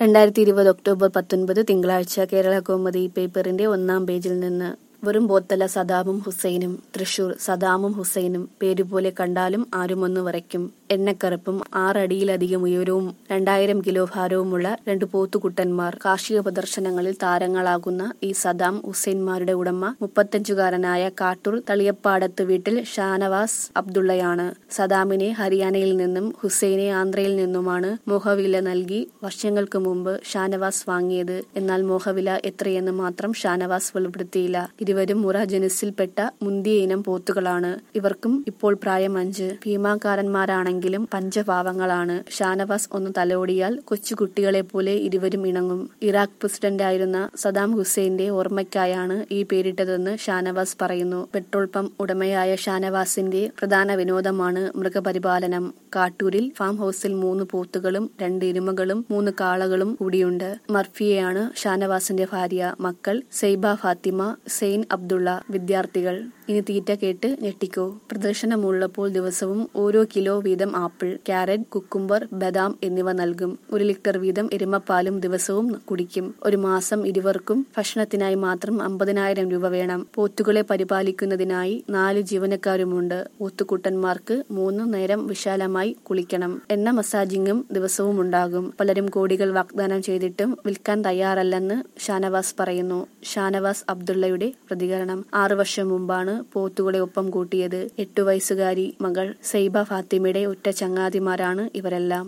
രണ്ടായിരത്തി ഇരുപത് ഒക്ടോബർ പത്തൊൻപത് തിങ്കളാഴ്ച കേരള കൗമുദി പേപ്പറിന്റെ ഒന്നാം പേജിൽ നിന്ന് വെറും ബോത്തല സദാമും ഹുസൈനും തൃശൂർ സദാമും ഹുസൈനും പേരുപോലെ കണ്ടാലും ആരുമൊന്നു വരയ്ക്കും എണ്ണക്കറുപ്പും ആറടിയിലധികം ഉയരവും രണ്ടായിരം കിലോ ഭാരവുമുള്ള രണ്ട് പോത്തുകുട്ടന്മാർ കാർഷിക പ്രദർശനങ്ങളിൽ താരങ്ങളാകുന്ന ഈ സദാം ഹുസൈൻമാരുടെ ഉടമ മുപ്പത്തഞ്ചുകാരനായ കാട്ടൂർ തളിയപ്പാടത്ത് വീട്ടിൽ ഷാനവാസ് അബ്ദുള്ളയാണ് സദാമിനെ ഹരിയാനയിൽ നിന്നും ഹുസൈനെ ആന്ധ്രയിൽ നിന്നുമാണ് മോഹവില നൽകി വർഷങ്ങൾക്ക് മുമ്പ് ഷാനവാസ് വാങ്ങിയത് എന്നാൽ മോഹവില എത്രയെന്ന് മാത്രം ഷാനവാസ് വെളിപ്പെടുത്തിയില്ല ഇരുവരും മുറ ജനുസിൽപ്പെട്ട മുന്തിയ ഇനം പോത്തുകളാണ് ഇവർക്കും ഇപ്പോൾ പ്രായം അഞ്ച് ഭീമാകാരന്മാരാണെങ്കിലും പഞ്ചപാവങ്ങളാണ് ഷാനവാസ് ഒന്ന് തലോടിയാൽ കൊച്ചുകുട്ടികളെ പോലെ ഇരുവരും ഇണങ്ങും ഇറാഖ് പ്രസിഡന്റായിരുന്ന സദാം ഹുസൈന്റെ ഓർമ്മയ്ക്കായാണ് ഈ പേരിട്ടതെന്ന് ഷാനവാസ് പറയുന്നു പെട്രോൾ പമ്പ് ഉടമയായ ഷാനവാസിന്റെ പ്രധാന വിനോദമാണ് മൃഗപരിപാലനം കാട്ടൂരിൽ ഫാം ഹൌസിൽ മൂന്ന് പോത്തുകളും രണ്ട് ഇരുമകളും മൂന്ന് കാളകളും കൂടിയുണ്ട് മർഫിയെയാണ് ഷാനവാസിന്റെ ഭാര്യ മക്കൾ സെയ്ബ ഫാത്തിമ സെയിൻ അബ്ദുള്ള വിദ്യാർത്ഥികൾ ഇനി തീറ്റ കേട്ട് ഞെട്ടിക്കോ പ്രദർശനമുള്ളപ്പോൾ ദിവസവും ഓരോ കിലോ വീതം ആപ്പിൾ ക്യാരറ്റ് കുക്കുംബർ ബദാം എന്നിവ നൽകും ഒരു ലിറ്റർ വീതം എരുമപ്പാലും ദിവസവും കുടിക്കും ഒരു മാസം ഇരുവർക്കും ഭക്ഷണത്തിനായി മാത്രം അമ്പതിനായിരം രൂപ വേണം പോത്തുകളെ പരിപാലിക്കുന്നതിനായി നാല് ജീവനക്കാരുമുണ്ട് പോത്തുകുട്ടന്മാർക്ക് മൂന്ന് നേരം വിശാലമായി കുളിക്കണം എണ്ണ മസാജിങ്ങും ദിവസവും ഉണ്ടാകും പലരും കോടികൾ വാഗ്ദാനം ചെയ്തിട്ടും വിൽക്കാൻ തയ്യാറല്ലെന്ന് ഷാനവാസ് പറയുന്നു ഷാനവാസ് അബ്ദുള്ളയുടെ പ്രതികരണം ആറു വർഷം മുമ്പാണ് പോത്തുകളെ ഒപ്പം കൂട്ടിയത് എട്ടു വയസ്സുകാരി മകൾ സൈബ ഫാത്തിമയുടെ ഉറ്റ ചങ്ങാതിമാരാണ് ഇവരെല്ലാം